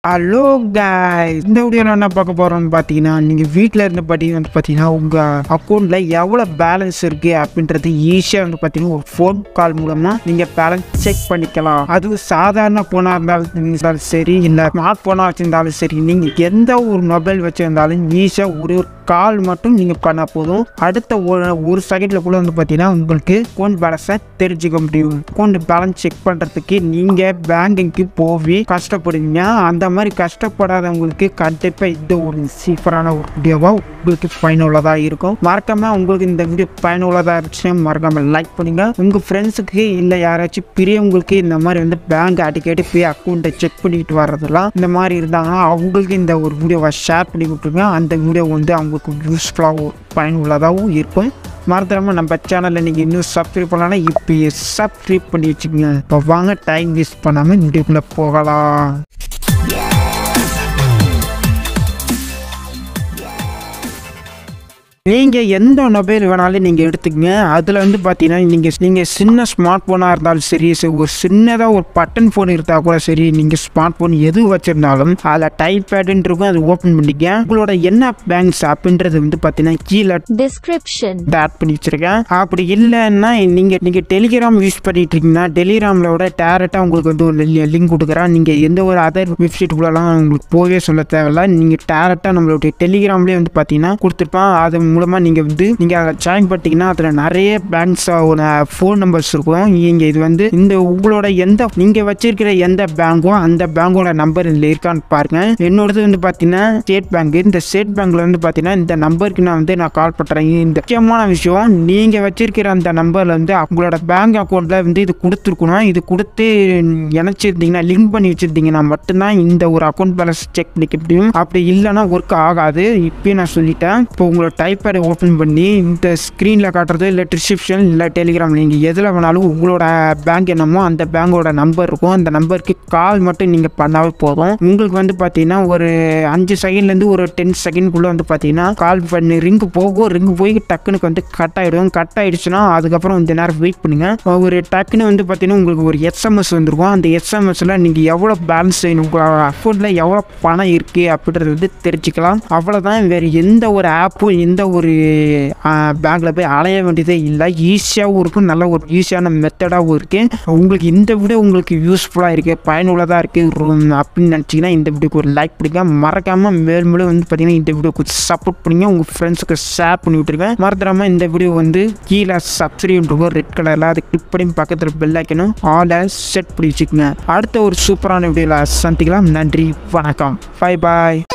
Hello guys இந்த வீடியோவில் என்ன பார்க்க போகிறோம்னு பார்த்தீங்கன்னா நீங்கள் வீட்டில் இருந்து படி வந்து பார்த்தீங்கன்னா உங்கள் அக்கௌண்ட்டில் எவ்வளோ பேலன்ஸ் இருக்குது அப்படின்றது ஈஸியாக வந்து பார்த்தீங்கன்னா ஒரு ஃபோன் கால் மூலமாக நீங்கள் பேலன்ஸ் செக் பண்ணிக்கலாம் அது சாதாரண ஃபோனாக இருந்தாலும் இருந்தாலும் சரி இல்லை ஸ்மார்ட் ஃபோனாக வச்சுருந்தாலும் சரி நீங்கள் எந்த ஒரு மொபைல் வச்சுருந்தாலும் ஈஸியாக ஒரு ஒரு கால் மட்டும் நீங்கள் பண்ணால் போதும் அடுத்த ஒரு ஒரு செகண்டில் கூட வந்து பார்த்தீங்கன்னா உங்களுக்கு அக்கௌண்ட் பேலன்ஸை தெரிஞ்சுக்க முடியும் அக்கௌண்ட் பேலன்ஸ் செக் பண்ணுறதுக்கு நீங்கள் பேங்கிங்க்கு போய் கஷ்டப்படுவீங்க அந்த மாதிரி கஷ்டப்படாதவங்களுக்கு கண்டிப்பாக இந்த ஒரு சீப்பரான ஒரு வீடியோவாக உங்களுக்கு பயனுள்ளதாக இருக்கும் மறக்காம உங்களுக்கு இந்த வீடியோ பயனுள்ளதாக இருந்துச்சுன்னா மறக்காம லைக் பண்ணுங்க உங்கள் ஃப்ரெண்ட்ஸுக்கு இல்லை யாராச்சும் பெரியவங்களுக்கு இந்த மாதிரி வந்து பேங்க் அடிக்கடி போய் அக்கௌண்ட்டை செக் பண்ணிட்டு வர்றதெல்லாம் இந்த மாதிரி இருந்தாங்கன்னா அவங்களுக்கு இந்த ஒரு வீடியோவை ஷேர் பண்ணி விட்டுருங்க அந்த வீடியோ வந்து அவங்களுக்கு யூஸ்ஃபுல்லாகவும் பயனுள்ளதாகவும் இருக்கும் மறந்துடாமல் நம்ம சேனலில் நீங்கள் இன்னும் சப்ஸ்கிரைப் பண்ணலன்னா இப்போயே சப்ஸ்கிரைப் பண்ணி வச்சுக்கோங்க இப்போ வாங்க டைம் வேஸ்ட் பண்ணாமல் வீடியோக்குள்ளே போகலாம் நீங்கள் எந்த மொபைல் வேணாலும் நீங்கள் எடுத்துக்கங்க அதில் வந்து பார்த்தீங்கன்னா நீங்கள் நீங்கள் சின்ன ஸ்மார்ட் ஃபோனாக இருந்தாலும் சரி சரி, ஒரு சின்னதாக ஒரு பட்டன் ஃபோன் இருந்தால் கூட சரி நீங்கள் ஸ்மார்ட் ஃபோன் எது வச்சுருந்தாலும் அதில் டைப் பேடுன்னு இருக்கும் அது ஓப்பன் பண்ணிக்க உங்களோட என்ன பேங்க்ஸ் அப்படின்றது வந்து பார்த்தீங்கன்னா கீழே Description. ஆட் பண்ணி வச்சிருக்கேன் அப்படி இல்லைன்னா நீங்கள் நீங்கள் டெலிகிராம் யூஸ் பண்ணிட்டு இருக்கீங்கன்னா டெலிகிராமில் டேரெக்டாக உங்களுக்கு வந்து ஒரு லிங்க் கொடுக்குறேன் நீங்கள் எந்த ஒரு அதர் வெப்சைட்டுக்குள்ளலாம் உங்களுக்கு போகவே சொல்ல தேவையில்ல நீங்கள் டேரெக்டாக நம்மளுடைய டெலிகிராம்லேயே வந்து பார்த்தீங்கன்னா கொடுத்துருப்பான் அது மூலமாக நீங்கள் வந்து நீங்கள் அதை ஜாயின் பண்ணிட்டீங்கன்னா அதில் நிறைய பேங்க்ஸோட ஃபோன் நம்பர்ஸ் இருக்கும் நீங்கள் இது வந்து இந்த உங்களோட எந்த நீங்கள் வச்சிருக்கிற எந்த பேங்கோ அந்த பேங்கோட நம்பர் இதில் இருக்கான்னு பாருங்க என்னோடது வந்து பார்த்தீங்கன்னா ஸ்டேட் பேங்க் இந்த ஸ்டேட் பேங்க்ல வந்து பார்த்தீங்கன்னா இந்த நம்பருக்கு நான் வந்து நான் கால் பண்ணுறேன் இந்த முக்கியமான விஷயம் நீங்கள் வச்சிருக்கிற அந்த நம்பரில் வந்து உங்களோட பேங்க் அக்கௌண்ட்டில் வந்து இது கொடுத்துருக்கணும் இது கொடுத்து இணைச்சிருந்தீங்கன்னா லிங்க் பண்ணி வச்சிருந்தீங்கன்னா மட்டும்தான் இந்த ஒரு அக்கௌண்ட் பேலன்ஸ் செக் பண்ணிக்க முடியும் அப்படி இல்லைன்னா ஒர்க் ஆகாது இப்பயே நான் சொல்லிட்டேன் இப்போ உங்களோட டைப்பரை ஓப்பன் பண்ணி இந்த ஸ்க்ரீனில் காட்டுறது இல்லை டிஸ்கிரிப்ஷன் இல்லை டெலிகிராம் நீங்கள் எதில் வேணாலும் உங்களோட பேங்க் என்னமோ அந்த பேங்கோட நம்பர் இருக்கும் அந்த நம்பருக்கு கால் மட்டும் நீங்கள் பண்ணாவே போதும் உங்களுக்கு வந்து பார்த்தீங்கன்னா ஒரு அஞ்சு செகண்ட்லேருந்து ஒரு டென் செகண்ட்குள்ளே வந்து பார்த்தீங்கன்னா கால் பண்ணி ரிங்கு போகும் ரிங்கு போய் டக்குன்னு வந்து கட் ஆகிடும் கட் ஆகிடுச்சுன்னா அதுக்கப்புறம் இந்த நேரம் வெயிட் பண்ணுங்க ஒரு டக்குன்னு வந்து பார்த்தீங்கன்னா உங்களுக்கு ஒரு எஸ்எம்எஸ் வந்துருக்கும் அந்த எஸ்எம்எஸ்ல நீங்கள் எவ்வளோ பேலன்ஸ் உங்கள் அக்கௌண்ட்டில் எவ்வளோ பணம் இருக்குது அப்படின்றது வந்து தெரிஞ்சுக்கலாம் அவ்வளோதான் வேறு எந்த ஒரு ஆப்பும் எந்த ஒரு பேங்க்கில் போய் அலைய வேண்டியதே இல்லை ஈஸியாகவும் இருக்கும் நல்ல ஒரு ஈஸியான மெத்தடாகவும் இருக்குது உங்களுக்கு இந்த வீடியோ உங்களுக்கு யூஸ்ஃபுல்லாக இருக்குது பயனுள்ளதாக இருக்குது அப்படின்னு நினச்சிங்கன்னா இந்த வீடியோக்கு ஒரு லைக் பண்ணுங்க மறக்காமல் மேலும் மேலும் வந்து பார்த்தீங்கன்னா இந்த வீடியோக்கு சப்போர்ட் பண்ணுங்க உங்கள் ஃப்ரெண்ட்ஸுக்கு ஷேர் பண்ணி விட்டுருங்க மறந்துடாமல் இந்த வீடியோ வந்து கீழே சப்ஸ்கிரைப் இருக்கும் ரெட் கலரில் அது கிளிக் பண்ணி பக்கத்தில் பெல் ஐக்கனும் ஆலை செட் பண்ணி வச்சுக்கோங்க அடுத்த ஒரு சூப்பரான வீடியோவில் சந்திக்கலாம் நன்றி வணக்கம் பை பாய்